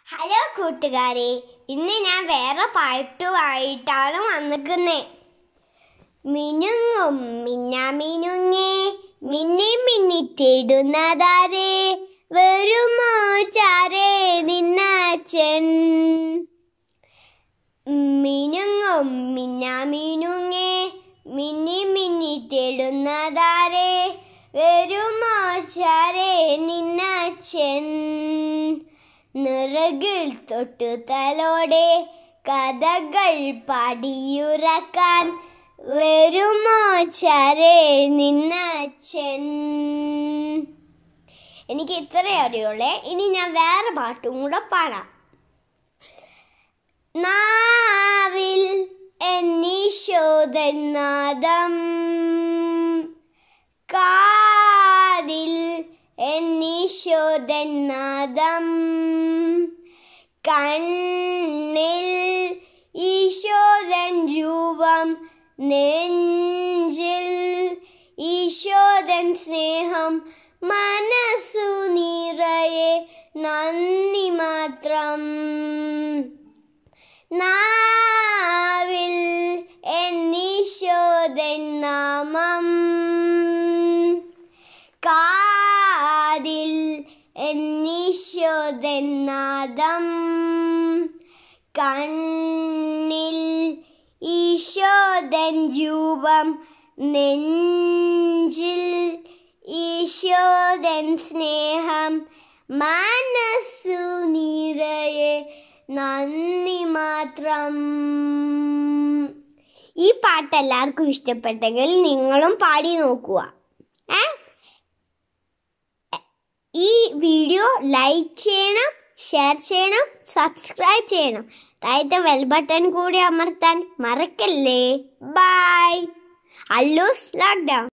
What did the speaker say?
hello കൂട്ടുകാരെ ഇന്ന് ഞാൻ വേറെ പാട്ടുമായിട്ടാണ് വന്നിരിക്കുന്നത് മിനുങ്ങും മിന്ന മിനുങ്ങേ മിന്നി മിന്നി തേടുന്നതാരേ വരുമോ ചാരേ നിന്നച്ഛൻ മിനുങ്ങും മിന്ന മിനുങ്ങേ മിന്നി മിന്നി തേടുന്നതാരേ വരുമോ ചാരേ നിന്നച്ഛൻ നിറകിൽ തൊട്ടു തലോടെ കഥകൾ പാടിയുറക്കാൻ വരുമോ ചരേ നിന്നച്ഛൻ എനിക്ക് ഇത്രേ അറിയുള്ളേ ഇനി ഞാൻ വേറെ പാട്ടും കൂടെ പാടാം നാവിൽ എന്നീശോദനാദം കാതിൽ എന്നീശോദനാദം കണ്ണിൽ ഈശോദൻ രൂപം നെഞ്ചിൽ ഈശോദൻ സ്നേഹം മനസ്സു നിറയെ നന്ദി മാത്രം നാവിൽ എന്നീശോദൻ നാമം കാതിൽ എന്നീശോദൻ നാദം കണ്ണിൽ ഈശോദൻ രൂപം നെഞ്ചിൽ ഈശോദൻ സ്നേഹം മനസ്സു നിറയെ നന്ദി മാത്രം ഈ പാട്ട് എല്ലാവർക്കും ഇഷ്ടപ്പെട്ടെങ്കിൽ നിങ്ങളും പാടി നോക്കുക ഏ ഈ വീഡിയോ ലൈക്ക് ചെയ്യണം ഷെയർ ചെയ്യണം സബ്സ്ക്രൈബ് ചെയ്യണം താഴത്തെ വെൽ ബട്ടൺ കൂടി അമർത്താൻ മറക്കല്ലേ ബൈ അല്ലൂസ് ലോക്ക്ഡൗൺ